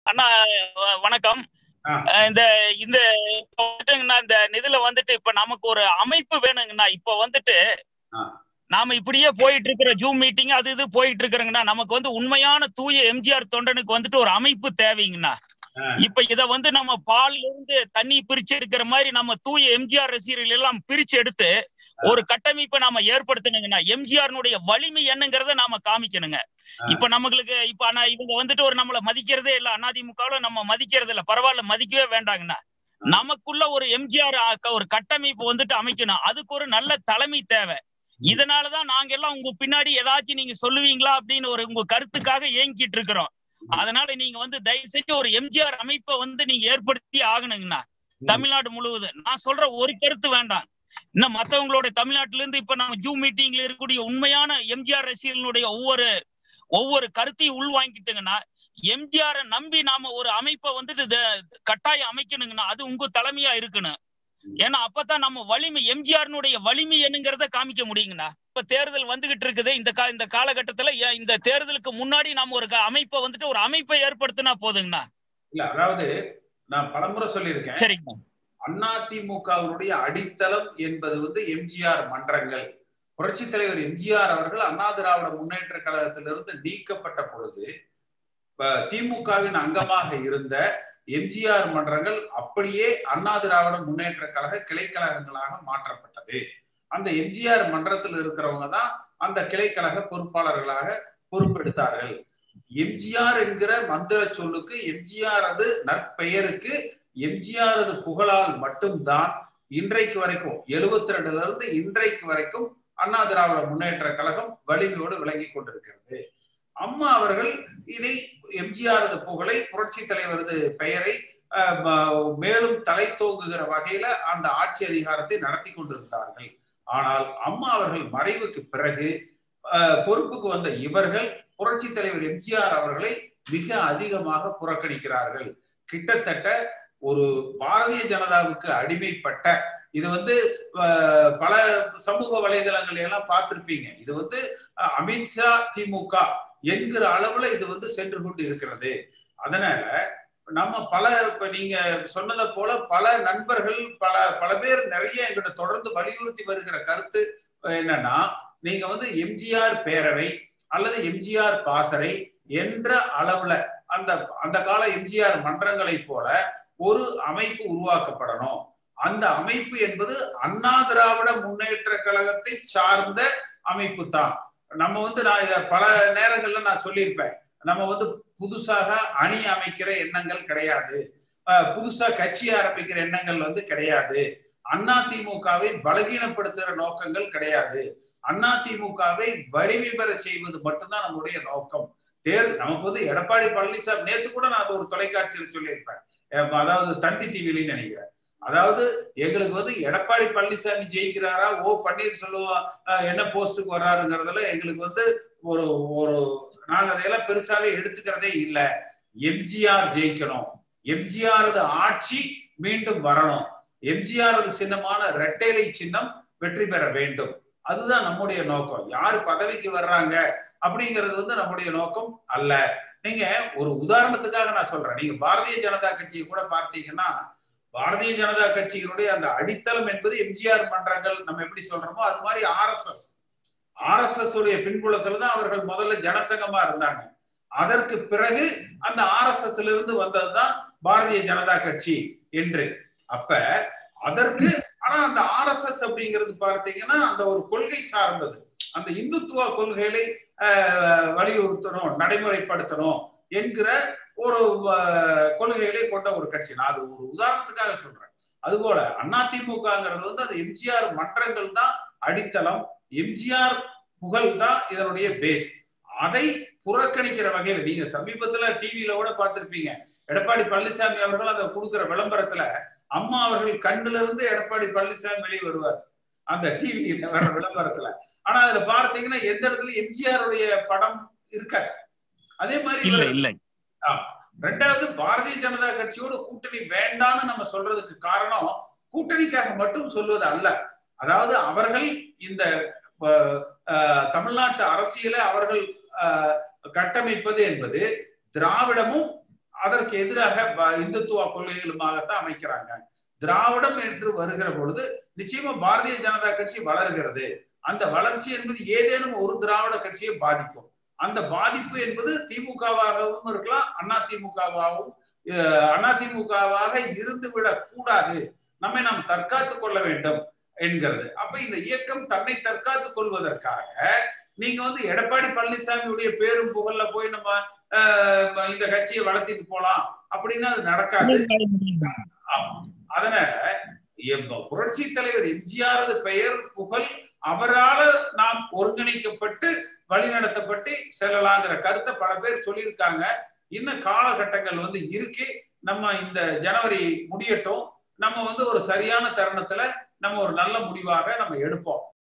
அண்ணா வ- வணக்கம் ஆ. அஹ் இந்த இந்த இப்ப வந்துட்டுங்கண்ணா இந்த இதுல வந்துட்டு இப்ப நமக்கு ஒரு அமைப்பு வேணுங்கண்ணா இப்ப வந்துட்டு ஆ. நாம இப்படியே போயிட்டு இருக்கிற ஜூம் மீட்டிங் அது இது போயிட்டு இருக்கிறோங்கண்ணா நமக்கு வந்து உண்மையான தூய எம்ஜிஆர் தொண்டனுக்கு வந்துட்டு ஒரு அமைப்பு தேவைங்கண்ணா ஆ. இப்ப இத வந்து நம்ம பால்ல இருந்து தண்ணி பிரிச்சு எடுக்கிற மாதிரி நம்ம தூய எம்ஜிஆர் ரசிகர்கள் எல்லாம் பிரிச்சு எடுத்து ஒரு கட்டமைப்பை நாம ஏற்படுத்தணுங்கண்ணா எம்ஜிஆர்னுடைய வலிமை என்னங்கிறத நாம காமிக்கணுங்க ஆ. இப்ப நம்மளுக்கு இப்ப ஆனா இவங்க வந்துட்டு ஒரு நம்மள மதிக்கிறதே இல்ல அதிமுகவுல நம்ம மதிக்கிறது இல்ல பரவாயில்ல மதிக்கவே வேண்டாங்கண்ணா நமக்குள்ள ஒரு எம்ஜிஆர் ஒரு கட்டமைப்பு வந்துட்டு அமைக்கணும் அதுக்கு ஒரு நல்ல தலைமை தேவை இதனாலதான் நாங்க எல்லாம் உங்க பின்னாடி ஏதாச்சும் நீங்க சொல்லுவீங்களா அப்படின்னு ஒரு உங்க கருத்துக்காக ஏங்கிட்டு இருக்கிறோம் அதனால நீங்க வந்து தயவு செஞ்சு ஒரு எம்ஜிஆர் அமைப்பை வந்து நீங்க ஏற்படுத்தி ஆகணுங்கண்ணா தமிழ்நாடு முழுவதும் நான் சொல்ற ஒரு கருத்து வேண்டாம் இன்னும் மத்தவங்களோட தமிழ்நாட்டுல இருந்து இப்ப நம்ம ஜூம் மீட்டிங்ல இருக்கக்கூடிய உண்மையான எம்ஜிஆர் ரசிகர்களுடைய ஒவ்வொரு ஒவ்வொரு கருத்தையும் உள்வாங்கிட்டுங்கன்னா எம்ஜிஆரை நம்பி நாம ஒரு அமைப்பை வந்துட்டு இத- கட்டாயம் அமைக்கணுங்கண்ணா அது உங்க தலைமையா இருக்கணும் ஏன்னா அப்பதான் நம்ம வலிமை எம்ஜிஆர்னுடைய வலிமை என்னங்கிறத காமிக்க முடியுங்கண்ணா இப்ப தேர்தல் வந்துகிட்டு இருக்குது இந்த கா இந்த காலகட்டத்துல ஏன் இந்த தேர்தலுக்கு முன்னாடி நம்ம ஒரு க- அமைப்பை வந்துட்டு ஒரு அமைப்பை ஏற்படுத்தினா போதுங்கண்ணா இல்ல அதாவது நான் பலமுறை சொல்லியிருக்கேன் சரிங்கண்ணா அதிமுகவினுடைய அடித்தளம் என்பது வந்து எம்ஜிஆர் மன்றங்கள் புரட்சி தலைவர் எம்ஜிஆர் அவர்கள் அண்ணா திராவிட முன்னேற்ற கழகத்திலிருந்து நீக்கப்பட்ட பொழுது ப- திமுகவின் அங்கமாக இருந்த எம்ஜிஆர் மன்றங்கள் அப்படியே அண்ணா திராவிட முன்னேற்ற கழக கிளைக்கழகங்களாக மாற்றப்பட்டது அந்த எம்ஜிஆர் மன்றத்தில் இருக்கிறவங்க தான் அந்த கிளைக்கழக பொறுப்பாளர்களாக பொறுப்பெடுத்தார்கள் எம்ஜிஆர் என்கிற மந்திர சொல்லுக்கு எம்ஜிஆர் அது நற்பெயருக்கு எம்ஜிஆரது புகழால் மட்டும்தான் இன்றைக்கு வரைக்கும் எழுபத்தி ரெண்டுல இருந்து இன்றைக்கு வரைக்கும் அண்ணா திராவிட முன்னேற்ற கழகம் வலிமையோடு விளங்கி கொண்டிருக்கிறது அம்மா அவர்கள் இதை எம்ஜிஆரது புகழை புரட்சி தலைவரது பெயரை அஹ், ம- மேலும் தலை தோங்குகிற வகையில அந்த ஆட்சி அதிகாரத்தை நடத்தி கொண்டிருந்தார்கள் ஆனால் அம்மா அவர்கள் மறைவுக்கு பிறகு அஹ், பொறுப்புக்கு வந்த இவர்கள் புரட்சி தலைவர் எம்ஜிஆர் அவர்களை மிக அதிகமாக புறக்கணிக்கிறார்கள் கிட்டத்தட்ட ஒரு பாரதிய ஜனதாவுக்கு அடிமைப்பட்ட இது வந்து அஹ், பல சமூக வலைதளங்கள் எல்லாம் பார்த்திருப்பீங்க இது வந்து அஹ், அமித்ஷா திமுக என்கிற அளவுல இது வந்து சென்று கொண்டு இருக்கிறது அதனால நம்ம பல இப்ப நீங்க சொன்னதை போல பல நண்பர்கள் பல பல பேர் நிறைய எங்கிட்ட தொடர்ந்து வலியுறுத்தி வருகிற கருத்து என்னன்னா நீங்க வந்து எம்ஜிஆர் பேரவை அல்லது எம்ஜிஆர் பாசறை என்ற அளவுல அந்த அந்த கால எம்ஜிஆர் மன்றங்களை போல ஒரு அமைப்பு உருவாக்கப்படணும் அந்த அமைப்பு என்பது அண்ணா திராவிட முன்னேற்ற கழகத்தை சார்ந்த அமைப்பு தான் நம்ம வந்து நான் இத பல நேரங்கள்ல நான் சொல்லியிருப்பேன் நம்ம வந்து புதுசாக அணி அமைக்கிற எண்ணங்கள் கிடையாது அஹ் புதுசா கட்சி ஆரம்பிக்கிற எண்ணங்கள் வந்து கிடையாது அண்ணா திமுகவை பலகீனப்படுத்துகிற நோக்கங்கள் கிடையாது அண்ணா திமுகவை வலிமை பெற செய்வது மட்டும்தான் நம்முடைய நோக்கம் தேர்தல் நமக்கு வந்து எடப்பாடி பழனிசாமி நேத்து கூட நான் அது ஒரு தொலைக்காட்சியில் சொல்லியிருப்பேன் அஹ் அதாவது தந்தி டிவிலையும் நினைக்கிறேன் அதாவது எங்களுக்கு வந்து எடப்பாடி பழனிசாமி ஜெயிக்கிறாரா ஓ பன்னீர்செல்வம் அஹ், என்ன போஸ்டுக்கு வர்றாருங்கிறதுல எங்களுக்கு வந்து ஒரு ஒரு நாங்க அதையெல்லாம் பெருசாவே எடுத்துக்கிறதே இல்லை எம்ஜிஆர் ஜெயிக்கணும் எம்ஜிஆரது ஆட்சி மீண்டும் வரணும் எம்ஜிஆரது சின்னமான ரெட்டைலை சின்னம் வெற்றி பெற வேண்டும் அதுதான் நம்முடைய நோக்கம் யார் பதவிக்கு வர்றாங்க அப்படிங்கிறது வந்து நம்முடைய நோக்கம் அல்ல நீங்க ஒரு உதாரணத்துக்காக நான் சொல்றேன் நீங்க பாரதிய ஜனதா கட்சியை கூட பார்த்தீங்கன்னா பாரதிய ஜனதா கட்சியினுடைய அந்த அடித்தளம் என்பது எம்ஜிஆர் மன்றங்கள் நம்ம எப்படி சொல்றோமோ அது மாதிரி ஆர்எஸ்எஸ் ஆர்எஸ்எஸ் உடைய பின்புலத்துல தான் அவர்கள் முதல்ல ஜனசங்கமா இருந்தாங்க அதற்கு பிறகு அந்த ஆர்எஸ்எஸ்ல இருந்து வந்ததுதான் பாரதிய ஜனதா கட்சி என்று அப்ப அதற்கு ஆனா அந்த ஆர்எஸ்எஸ் அப்படிங்கிறது பார்த்தீங்கன்னா அந்த ஒரு கொள்கை சார்ந்தது அந்த இந்துத்துவ கொள்கைகளை ஆஹ், வலியுறுத்தணும் நடைமுறைப்படுத்தணும் என்கிற ஒரு ஆஹ், கொள்கைகளை கொண்ட ஒரு கட்சி நான் அது ஒரு உதாரணத்துக்காக சொல்றேன் அதுபோல அதிமுகங்கிறது வந்து அது எம்ஜிஆர் மன்றங்கள் தான் அடித்தளம் எம்ஜிஆர் புகழ் தான் இதனுடைய பேஸ் அதை புறக்கணிக்கிற வகையில் நீங்க சமீபத்துல டிவியில கூட பார்த்திருப்பீங்க எடப்பாடி பழனிசாமி அவர்கள் அதை கொடுக்கிற விளம்பரத்துல அம்மா அவர்கள் கண்ணுல இருந்து எடப்பாடி பழனிசாமி வெளியே வருவார் அந்த டிவியில வர விளம்பரத்துல ஆனா அதுல பார்த்தீங்கன்னா எந்த இடத்துல எம்ஜிஆர் உடைய படம் இருக்காது அதே மாதிரி இல்ல இவர் இல்ல ரெண்டாவது பாரதிய ஜனதா கட்சியோட கூட்டணி வேண்டாம்னு நம்ம சொல்றதுக்கு காரணம் கூட்டணிக்காக மட்டும் சொல்வது அல்ல அதாவது அவர்கள் இந்த அஹ், அஹ், தமிழ்நாட்டு அரசியலை அவர்கள் அஹ், கட்டமைப்பது என்பது திராவிடமும் அதற்கு எதிராக ப- இந்துத்துவ கொள்கைகளுமாகத்தான் அமைக்கிறாங்க திராவிடம் என்று வருகிற பொழுது நிச்சயமா பாரதிய ஜனதா கட்சி வளர்கிறது அந்த வளர்ச்சி என்பது ஏதேனும் ஒரு திராவிட கட்சியை பாதிக்கும் அந்த பாதிப்பு என்பது திமுகவாகவும் இருக்கலாம் அண்ணா திமுகவாகவும் அதிமுகவாக இருந்து விடக் கூடாது நம்மை நாம் தற்காத்துக் கொள்ள வேண்டும் என்கிறது அப்ப இந்த இயக்கம் தன்னை தற்காத்துக் கொள்வதற்காக நீங்க வந்து எடப்பாடி பழனிசாமியுடைய பேரும் புகழ்ல போய் நம்ம ஆஹ், இந்த கட்சியை வளர்த்திட்டு போலாம் அப்படின்னா அது நடக்காது ஆமா. அதனால எம் புரட்சி தலைவர் எம்ஜிஆரது பெயர் புகழ் அவரால நாம் ஒருங்கிணைக்கப்பட்டு வழிநடத்தப்பட்டு செல்லலாங்கிற கருத்தை பல பேர் சொல்லியிருக்காங்க இன்னும் காலகட்டங்கள் வந்து இருக்கு நம்ம இந்த ஜனவரி முடியட்டும் நம்ம வந்து ஒரு சரியான தருணத்துல நம்ம ஒரு நல்ல முடிவாக நம்ம எடுப்போம்